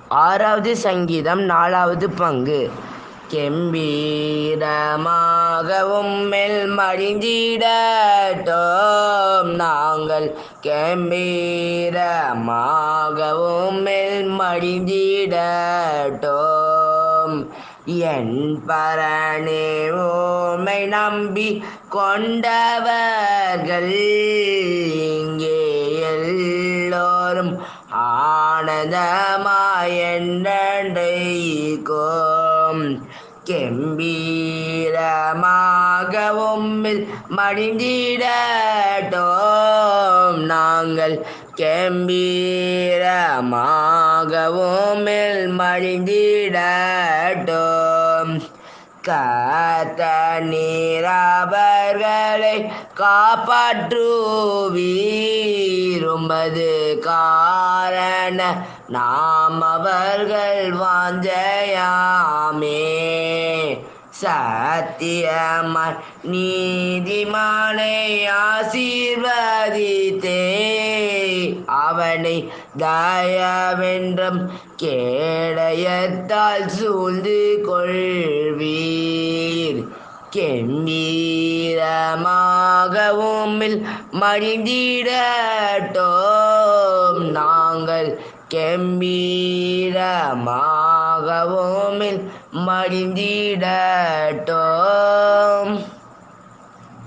ஆறாவது சங்கீதம் நாலாவது பங்கு கெம்பீரமாகவும் மெல் மடிந்திடட்டோம் நாங்கள் கெம்பீரமாகவும் மெல் மடிந்திடட்டோம் என் பரணே உம்மை நம்பி கொண்டவர்கள் இங்கே எல்லோரும் ஆனந்தமாயன்றைக்கும் கெம்பீரமாகவும் மடிந்திடட்டோம் நாங்கள் கெம்பீரமாகவும் மடிந்திடட்டோம் கத்த நீரவர்களை காப்பாற்றுவீரும்பது காரண நாம் அவர்கள் வாஞ்சையாமே சத்தியமாய் நீதிமானை ஆசீர்வதித்தே அவனை தயவென்றும் கேடயத்தால் சூழ்ந்து கொள்வீர் கெம்பீரமாகவும் மடிந்திடட்டோம் நாங்கள் கெம்பீரமாகவும் மடிந்திடட்டோம்